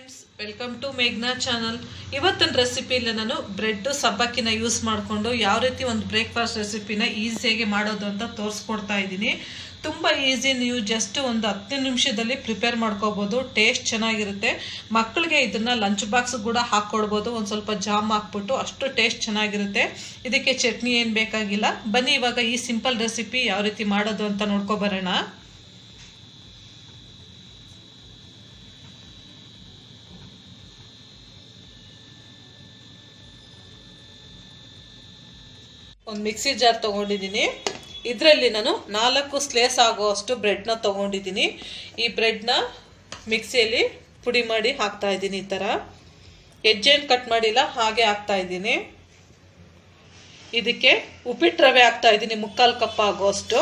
friends welcome to ಮೇಘ್ನಾ channel ಇವತ್ತಿನ ರೆಸಿಪಿಲಿ ನಾನು ಬ್ರೆಡ್ ಸಬ್ಬಕ್ಕಿನ ಯೂಸ್ ಮಾಡಿಕೊಂಡು ಯಾವ ರೀತಿ ಒಂದು ಬ್ರೇಕ್ಫಾಸ್ಟ್ ರೆಸಿಪಿನ ಈಸಿಯಾಗಿ ಮಾಡೋದು ಅಂತ ತೋರಿಸ್ಕೊಡ್ತಾ ಇದ್ದೀನಿ ತುಂಬ ಈಸಿ ನೀವು ಜಸ್ಟ್ ಒಂದು ಹತ್ತು ನಿಮಿಷದಲ್ಲಿ ಪ್ರಿಪೇರ್ ಮಾಡ್ಕೋಬೋದು ಟೇಸ್ಟ್ ಚೆನ್ನಾಗಿರುತ್ತೆ ಮಕ್ಕಳಿಗೆ ಇದನ್ನು ಲಂಚ್ ಬಾಕ್ಸ್ ಕೂಡ ಹಾಕ್ಕೊಡ್ಬೋದು ಒಂದು ಸ್ವಲ್ಪ ಜಾಮ್ ಹಾಕ್ಬಿಟ್ಟು ಅಷ್ಟು ಟೇಸ್ಟ್ ಚೆನ್ನಾಗಿರುತ್ತೆ ಇದಕ್ಕೆ ಚಟ್ನಿ ಏನು ಬೇಕಾಗಿಲ್ಲ ಬನ್ನಿ ಇವಾಗ ಈ ಸಿಂಪಲ್ ರೆಸಿಪಿ ಯಾವ ರೀತಿ ಮಾಡೋದು ಅಂತ ನೋಡ್ಕೊಬರೋಣ ಒಂದು ಮಿಕ್ಸಿ ಜಾರ್ ತೊಗೊಂಡಿದ್ದೀನಿ ಇದರಲ್ಲಿ ನಾನು ನಾಲ್ಕು ಸ್ಲೇಸ್ ಆಗುವಷ್ಟು ಬ್ರೆಡ್ನ ತೊಗೊಂಡಿದ್ದೀನಿ ಈ ಬ್ರೆಡ್ನ ಮಿಕ್ಸಿಯಲ್ಲಿ ಪುಡಿ ಮಾಡಿ ಹಾಕ್ತಾ ಇದ್ದೀನಿ ಈ ಥರ ಹೆಜ್ಜೆಯನ್ನು ಕಟ್ ಮಾಡಿಲ್ಲ ಹಾಗೆ ಹಾಕ್ತಾ ಇದ್ದೀನಿ ಇದಕ್ಕೆ ಉಪ್ಪಿಟ್ಟು ರವೆ ಹಾಕ್ತಾ ಇದ್ದೀನಿ ಮುಕ್ಕಾಲು ಕಪ್ ಆಗುವಷ್ಟು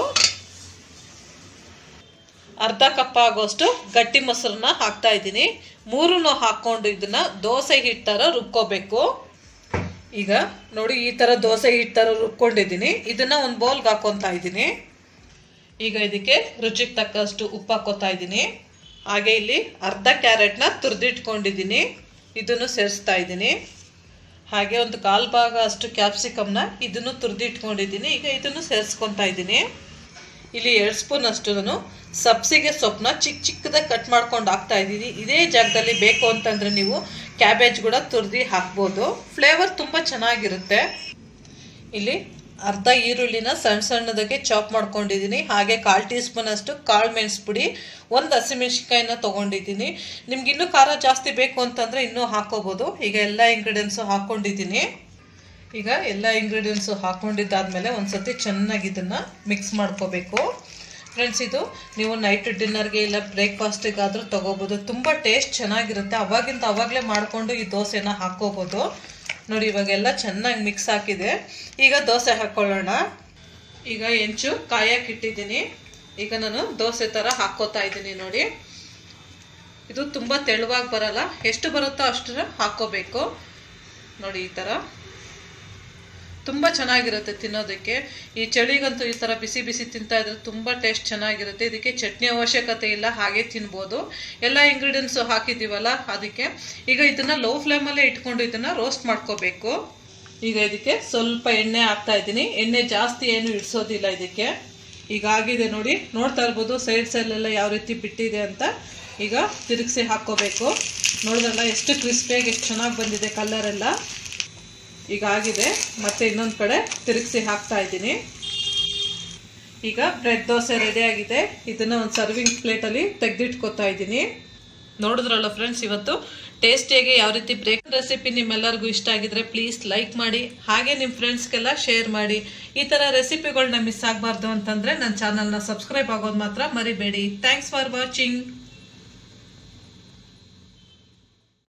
ಅರ್ಧ ಕಪ್ ಆಗುವಷ್ಟು ಗಟ್ಟಿ ಮೊಸರನ್ನ ಹಾಕ್ತಾ ಇದ್ದೀನಿ ಮೂರನ್ನು ಹಾಕ್ಕೊಂಡು ಇದನ್ನ ದೋಸೆ ಹಿಟ್ಟು ಥರ ರುಬ್ಕೋಬೇಕು ಈಗ ನೋಡಿ ಈ ಥರ ದೋಸೆ ಹಿಟ್ಟು ಥರ ರುಬ್ಕೊಂಡಿದ್ದೀನಿ ಇದನ್ನು ಒಂದು ಬೌಲ್ಗೆ ಹಾಕ್ಕೊತಾ ಇದ್ದೀನಿ ಈಗ ಇದಕ್ಕೆ ರುಚಿಗೆ ತಕ್ಕಷ್ಟು ಉಪ್ಪು ಹಾಕ್ಕೋತಾ ಇದ್ದೀನಿ ಹಾಗೆ ಇಲ್ಲಿ ಅರ್ಧ ಕ್ಯಾರೆಟ್ನ ತುರಿದಿಟ್ಕೊಂಡಿದ್ದೀನಿ ಇದನ್ನು ಸೇರಿಸ್ತಾ ಇದ್ದೀನಿ ಹಾಗೆ ಒಂದು ಕಾಲು ಭಾಗ ಅಷ್ಟು ಕ್ಯಾಪ್ಸಿಕಮ್ನ ಇದನ್ನು ತುರಿದಿಟ್ಕೊಂಡಿದ್ದೀನಿ ಈಗ ಇದನ್ನು ಸೇರಿಸ್ಕೊತಾ ಇದ್ದೀನಿ ಇಲ್ಲಿ ಎರಡು ಸ್ಪೂನ್ ಅಷ್ಟು ನಾನು ಸಬ್ಸಿಗೆ ಸೊಪ್ಪನ್ನ ಚಿಕ್ಕ ಚಿಕ್ಕದಾಗಿ ಕಟ್ ಮಾಡ್ಕೊಂಡು ಹಾಕ್ತಾ ಇದ್ದೀನಿ ಇದೇ ಜಾಗದಲ್ಲಿ ಬೇಕು ಅಂತಂದರೆ ನೀವು ಕ್ಯಾಬೇಜ್ ಕೂಡ ತುರಿದು ಹಾಕ್ಬೋದು ಫ್ಲೇವರ್ ತುಂಬ ಚೆನ್ನಾಗಿರುತ್ತೆ ಇಲ್ಲಿ ಅರ್ಧ ಈರುಳ್ಳಿನ ಸಣ್ಣ ಸಣ್ಣದಾಗಿ ಚಾಪ್ ಮಾಡ್ಕೊಂಡಿದ್ದೀನಿ ಹಾಗೆ ಕಾಲು ಟೀ ಸ್ಪೂನ್ ಅಷ್ಟು ಕಾಳು ಮೆಣಸು ಪುಡಿ ಒಂದು ಹಸಿಮೆಣ್ಸಿನ್ಕಾಯಿನ ತೊಗೊಂಡಿದ್ದೀನಿ ನಿಮ್ಗೆ ಇನ್ನೂ ಖಾರ ಜಾಸ್ತಿ ಬೇಕು ಅಂತಂದರೆ ಇನ್ನೂ ಹಾಕೋಬೋದು ಈಗ ಎಲ್ಲ ಇಂಗ್ರೀಡಿಯೆಂಟ್ಸು ಹಾಕ್ಕೊಂಡಿದ್ದೀನಿ ಈಗ ಎಲ್ಲ ಇಂಗ್ರೀಡಿಯೆಂಟ್ಸು ಹಾಕ್ಕೊಂಡಿದ್ದಾದಮೇಲೆ ಒಂದು ಸತಿ ಚೆನ್ನಾಗಿ ಇದನ್ನು ಮಿಕ್ಸ್ ಮಾಡ್ಕೋಬೇಕು ಫ್ರೆಂಡ್ಸ್ ಇದು ನೀವು ನೈಟ್ ಡಿನ್ನರ್ಗೆ ಇಲ್ಲ ಬ್ರೇಕ್ಫಾಸ್ಟಿಗಾದರೂ ತೊಗೋಬೋದು ತುಂಬ ಟೇಸ್ಟ್ ಚೆನ್ನಾಗಿರುತ್ತೆ ಅವಾಗಿಂದ ಅವಾಗಲೇ ಮಾಡಿಕೊಂಡು ಈ ದೋಸೆನ ಹಾಕ್ಕೋಬೋದು ನೋಡಿ ಇವಾಗೆಲ್ಲ ಚೆನ್ನಾಗಿ ಮಿಕ್ಸ್ ಹಾಕಿದೆ ಈಗ ದೋಸೆ ಹಾಕ್ಕೊಳ್ಳೋಣ ಈಗ ಹೆಂಚು ಕಾಯಕ್ಕೆ ಇಟ್ಟಿದ್ದೀನಿ ಈಗ ನಾನು ದೋಸೆ ಥರ ಹಾಕ್ಕೋತಾ ಇದ್ದೀನಿ ನೋಡಿ ಇದು ತುಂಬ ತೆಳುವಾಗಿ ಬರಲ್ಲ ಎಷ್ಟು ಬರುತ್ತೋ ಅಷ್ಟರ ಹಾಕ್ಕೋಬೇಕು ನೋಡಿ ಈ ಥರ ತುಂಬ ಚೆನ್ನಾಗಿರುತ್ತೆ ತಿನ್ನೋದಕ್ಕೆ ಈ ಚಳಿಗಂತೂ ಈ ಥರ ಬಿಸಿ ಬಿಸಿ ತಿಂತಾ ಇದ್ರೆ ತುಂಬ ಟೇಸ್ಟ್ ಚೆನ್ನಾಗಿರುತ್ತೆ ಇದಕ್ಕೆ ಚಟ್ನಿ ಅವಶ್ಯಕತೆ ಇಲ್ಲ ಹಾಗೆ ತಿನ್ಬೋದು ಎಲ್ಲ ಇಂಗ್ರೀಡಿಯೆಂಟ್ಸು ಹಾಕಿದ್ದೀವಲ್ಲ ಅದಕ್ಕೆ ಈಗ ಇದನ್ನು ಲೋ ಫ್ಲೇಮಲ್ಲೇ ಇಟ್ಕೊಂಡು ಇದನ್ನು ರೋಸ್ಟ್ ಮಾಡ್ಕೋಬೇಕು ಈಗ ಇದಕ್ಕೆ ಸ್ವಲ್ಪ ಎಣ್ಣೆ ಹಾಕ್ತಾ ಇದ್ದೀನಿ ಎಣ್ಣೆ ಜಾಸ್ತಿ ಏನು ಇಡ್ಸೋದಿಲ್ಲ ಇದಕ್ಕೆ ಈಗ ಆಗಿದೆ ನೋಡಿ ನೋಡ್ತಾ ಇರ್ಬೋದು ಸೈಡ್ ಸೈಡೆಲ್ಲ ಯಾವ ರೀತಿ ಬಿಟ್ಟಿದೆ ಅಂತ ಈಗ ತಿರುಗಿಸಿ ಹಾಕ್ಕೋಬೇಕು ನೋಡಿದ್ರಲ್ಲ ಎಷ್ಟು ಕ್ರಿಸ್ಪಿಯಾಗಿ ಎಷ್ಟು ಚೆನ್ನಾಗಿ ಬಂದಿದೆ ಕಲರೆಲ್ಲ ಈಗ ಆಗಿದೆ ಮತ್ತೆ ಇನ್ನೊಂದು ಕಡೆ ತಿರುಗಿಸಿ ಹಾಕ್ತಾ ಇದ್ದೀನಿ ಈಗ ಬ್ರೆಡ್ ದೋಸೆ ರೆಡಿ ಆಗಿದೆ ಇದನ್ನು ಒಂದು ಸರ್ವಿಂಗ್ ಪ್ಲೇಟಲ್ಲಿ ತೆಗೆದಿಟ್ಕೋತಾ ಇದ್ದೀನಿ ನೋಡಿದ್ರಲ್ಲ ಫ್ರೆಂಡ್ಸ್ ಇವತ್ತು ಟೇಸ್ಟಿಯಾಗಿ ಯಾವ ರೀತಿ ಬ್ರೇಕ್ ರೆಸಿಪಿ ನಿಮ್ಮೆಲ್ಲರಿಗೂ ಇಷ್ಟ ಆಗಿದ್ರೆ ಪ್ಲೀಸ್ ಲೈಕ್ ಮಾಡಿ ಹಾಗೆ ನಿಮ್ಮ ಫ್ರೆಂಡ್ಸ್ಗೆಲ್ಲ ಶೇರ್ ಮಾಡಿ ಈ ಥರ ರೆಸಿಪಿಗಳನ್ನ ಮಿಸ್ ಆಗಬಾರ್ದು ಅಂತಂದರೆ ನನ್ನ ಚಾನಲ್ನ ಸಬ್ಸ್ಕ್ರೈಬ್ ಆಗೋದು ಮಾತ್ರ ಮರಿಬೇಡಿ ಥ್ಯಾಂಕ್ಸ್ ಫಾರ್ ವಾಚಿಂಗ್